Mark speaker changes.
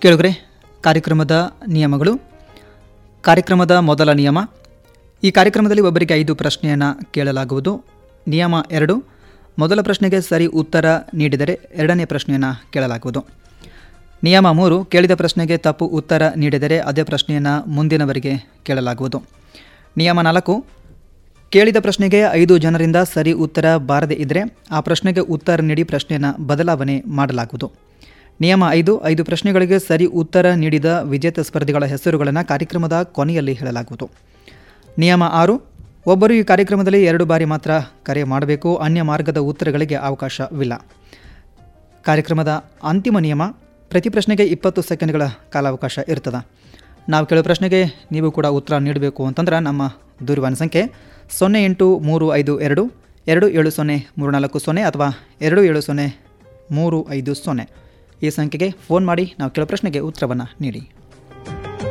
Speaker 1: ಕೇಳುಗರೆ ಕಾರ್ಯಕ್ರಮದ ನಿಯಮಗಳು ಕಾರ್ಯಕ್ರಮದ ಮೊದಲ ನಿಯಮ ಈ ಕಾರ್ಯಕ್ರಮದಲ್ಲಿ ಒಬ್ಬರಿಗೆ ಐದು ಪ್ರಶ್ನೆಯನ್ನು ಕೇಳಲಾಗುವುದು ನಿಯಮ ಎರಡು ಮೊದಲ ಪ್ರಶ್ನೆಗೆ ಸರಿ ಉತ್ತರ ನೀಡಿದರೆ ಎರಡನೇ ಪ್ರಶ್ನೆಯನ್ನು ಕೇಳಲಾಗುವುದು ನಿಯಮ ಮೂರು ಕೇಳಿದ ಪ್ರಶ್ನೆಗೆ ತಪ್ಪು ಉತ್ತರ ನೀಡಿದರೆ ಅದೇ ಪ್ರಶ್ನೆಯನ್ನು ಮುಂದಿನವರಿಗೆ ಕೇಳಲಾಗುವುದು ನಿಯಮ ನಾಲ್ಕು ಕೇಳಿದ ಪ್ರಶ್ನೆಗೆ ಐದು ಜನರಿಂದ ಸರಿ ಉತ್ತರ ಬಾರದೇ ಇದ್ದರೆ ಆ ಪ್ರಶ್ನೆಗೆ ಉತ್ತರ ನೀಡಿ ಪ್ರಶ್ನೆಯನ್ನು ಬದಲಾವಣೆ ಮಾಡಲಾಗುವುದು ನಿಯಮ ಐದು ಐದು ಪ್ರಶ್ನೆಗಳಿಗೆ ಸರಿ ಉತ್ತರ ನೀಡಿದ ವಿಜೇತ ಸ್ಪರ್ಧಿಗಳ ಹೆಸರುಗಳನ್ನು ಕಾರ್ಯಕ್ರಮದ ಕೊನೆಯಲ್ಲಿ ಹೇಳಲಾಗುವುದು ನಿಯಮ ಆರು ಒಬ್ಬರು ಈ ಕಾರ್ಯಕ್ರಮದಲ್ಲಿ ಎರಡು ಬಾರಿ ಮಾತ್ರ ಕರೆ ಮಾಡಬೇಕು ಅನ್ಯ ಮಾರ್ಗದ ಉತ್ತರಗಳಿಗೆ ಅವಕಾಶವಿಲ್ಲ ಕಾರ್ಯಕ್ರಮದ ಅಂತಿಮ ನಿಯಮ ಪ್ರತಿ ಪ್ರಶ್ನೆಗೆ ಇಪ್ಪತ್ತು ಸೆಕೆಂಡ್ಗಳ ಕಾಲಾವಕಾಶ ಇರ್ತದೆ ನಾವು ಕೇಳೋ ಪ್ರಶ್ನೆಗೆ ನೀವು ಕೂಡ ಉತ್ತರ ನೀಡಬೇಕು ಅಂತಂದ್ರೆ ನಮ್ಮ ದೂರವಾಣಿ ಸಂಖ್ಯೆ ಸೊನ್ನೆ ಎಂಟು ಮೂರು ಐದು ಎರಡು ಎರಡು ಏಳು ಸೊನ್ನೆ ಮೂರು ನಾಲ್ಕು ಸೊನ್ನೆ ಅಥವಾ ಎರಡು ಏಳು ಸೊನ್ನೆ ಮೂರು ಐದು ಸೊನ್ನೆ ಈ ಸಂಖ್ಯೆಗೆ ಫೋನ್ ಮಾಡಿ ನಾವು ಕೇಳೋ ಪ್ರಶ್ನೆಗೆ ಉತ್ತರವನ್ನು ನೀಡಿ